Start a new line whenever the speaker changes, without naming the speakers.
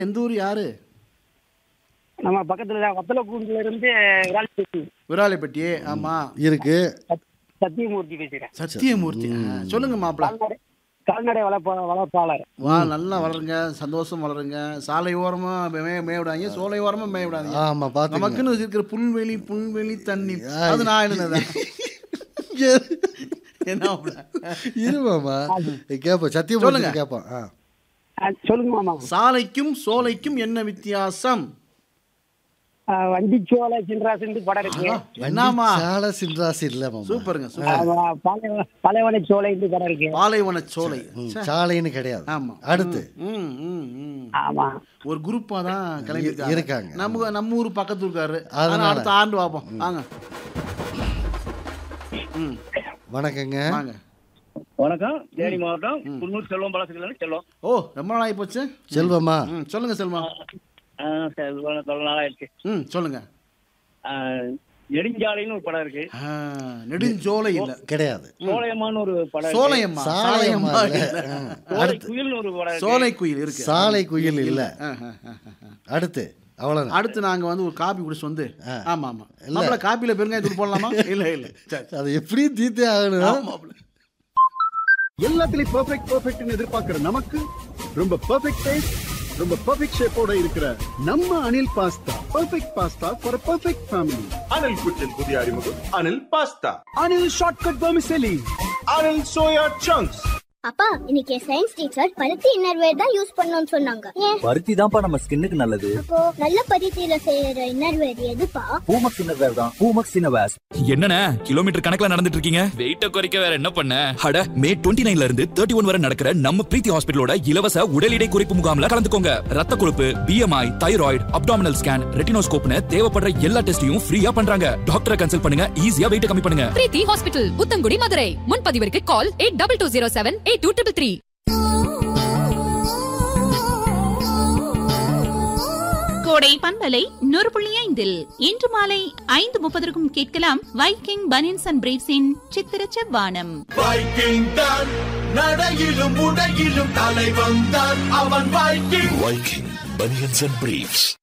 எந்த ஊர் யாரு
நம்ம பக்கத்துல தான் வத்தலக்குண்டுல இருந்து விராலிப்பட்டி
விராலிப்பட்டி ஆமா
இருக்கு
சத்- சத்தியமூர்த்தி பேசுறேன்
சத்தியமூர்த்தி ஆ, சொல்லுங்க மாப்பிள
கால்நடை கால்நடை வளர்ப்ப வளர்ப்பாளர்
வா நல்லா வளருங்க சந்தோஷம் வளருங்க சாலை ஓரமா மே மேய விடாதீங்க சோலை ஓரமா மேய விடாதீங்க
ஆமா பாத்துக்கங்க
நமக்குன்னு இருக்கிற புல்வெளி புல்வெளி தண்ணி அது நான் எழுதுனேன் என்ன மாப்பிள?
இருமாமா கேப்போம் சத்தியம்
சொல்லுங்க.
கேப்போம் ஆ.
ஆ, சொல்லுங்க மாமா
சாலைக்கும் சோலைக்கும் என்ன வித்தியாசம்
ஆ, வண்டிச்சோலை சின்ராசுன்னு படம் இருக்கு
என்னமா
சால சின்ராசு இல்ல மாமா
சூப்பருங்க சூப்பர்
ஆமா, பாலைவ- பாலைவன சோலைன்னு படம் இருக்கு
பாலைவன சோலை
ம், சாலைன்னு கிடையாது
ஆமா
அடுத்து
ம், ம், ம்.
ஆமா
ஒரு குரூப்பா தான் கிளம்பி
இருக்காங்க.
நம்ம நம்ம ஊர் பக்கத்து இருக்காரு
அதனால.
அதனால அடுத்த ஆண்டு பார்ப்போம் வாங்க ம்
வணக்கங்க
வாங்க
வணக்கம் தேனி மாவட்டம் குன்னூர் செல்வம் பாலசுகள் செல்வம்
ஓ ரொம்ப நாள் ஆகி போச்சு
செல்வமா
ம் சொல்லுங்க செல்வா
ஆ, சரி, இவ்வளவு தொலை நாளா இருக்கு
ம் சொல்லுங்க
ஆ, நெடுஞ்சாலைன்னு ஒரு படம் இருக்கு
ஆ, நெடுஞ்சோலை இல்ல
கிடையாது
சோலையம்மான்னு ஒரு படம் இருக்கு.
சோலையம்மா
சாலையம்மா
சாலையம்மா
இல்ல.
இல்ல.
ஆ.
சோலை குயில்னு ஒரு படம் இருக்கு.
சோலை குயில் இருக்கு
சாலை குயில் இல்ல
ஆ, ஆ, ஆ, ஆ.
அடுத்து அவ்வளவுதான்
அடுத்து நாங்க வந்து ஒரு காபி குடிச்சு வந்து ஆமா ஆமா நம்மள காப்பில பெருங்காய தூள் போடலாமா இல்ல இல்ல சரி
அது எப்படியும் தீத்தே ஆகணும்
ஆமாப்ல.
எல்லாத்துலயும் பெர்ஃபெக்ட் பெர்ஃபெக்ட்னு எதிர்பார்க்கிற நமக்கு ரொம்ப பெர்ஃபெக்ட் டேஸ்ட் ரொம்ப பெர்ஃபெக்ட் ஷேப்போட இருக்கிற நம்ம Anil pasta perfect pasta for perfect family
Anil kitchen புதிய அறிமுகம் Anil pasta
Anil shortcut vermicelli
Anil soya chunks
அப்பா இன்னைக்கு சயின்ஸ் டீச்சர் பருத்தி இன்னர்வேர் தான் யூஸ் பண்ணணும்னு சொன்னாங்க ஏன்
பருத்தி தான்ப்பா நம்ம ஸ்கின்னுக்கு நல்லது
அப்போ நல்ல பருத்தியில செய்யற இன்னர்வேர் எதுப்பா
பூமக்ஸ் இன்னர்வேர் தான் பூமக்ஸ் இன்னர்வேர்ஸ்
என்னண்ணே கிலோமீட்டர் கணக்குல நடந்துட்டு இருக்கீங்க வெயிட்ட குறைக்க வேற என்ன பண்ண அட மே டுவெண்ட்டி நைன்ல இருந்து தேர்ட்டி ஒன் வரை நடக்கிற நம்ம பிரீத்தி ஹாஸ்பிட்டலோட இலவச உடல் எடை குறைப்பு முகாம்ல கலந்துக்கோங்க ரத்த கொழுப்பு பிஎம்ஐ தைராய்டு அப்டாமினல் ஸ்கேன் ரெட்டினோஸ்கோப்னு தேவைப்படுற எல்லா டெஸ்டையும் ஃப்ரீயா பண்றாங்க டாக்டரை கன்சல்ட் பண்ணுங்க ஈஸியா வெயிட் கம்மி பண்ணுங்க
பிரீத்தி ஹாஸ்பிட்டல் புத்தங்குடி மதுரை முன்பதிவிற்கு call eight double two zero seven eight two triple three
Kodai பண்பலை நூறு புள்ளி ஐந்தில் இன்று மாலை ஐந்து முப்பதற்கும் கேட்கலாம் வைக்கிங் பனியன்ஸ் அண்ட் பிரேவ்ஸின் சித்திர செவ்வானம்
வைக்கிங் தான் நடையிலும் உடையிலும் தலைவன் தான் அவன் Viking
Viking banians and briefs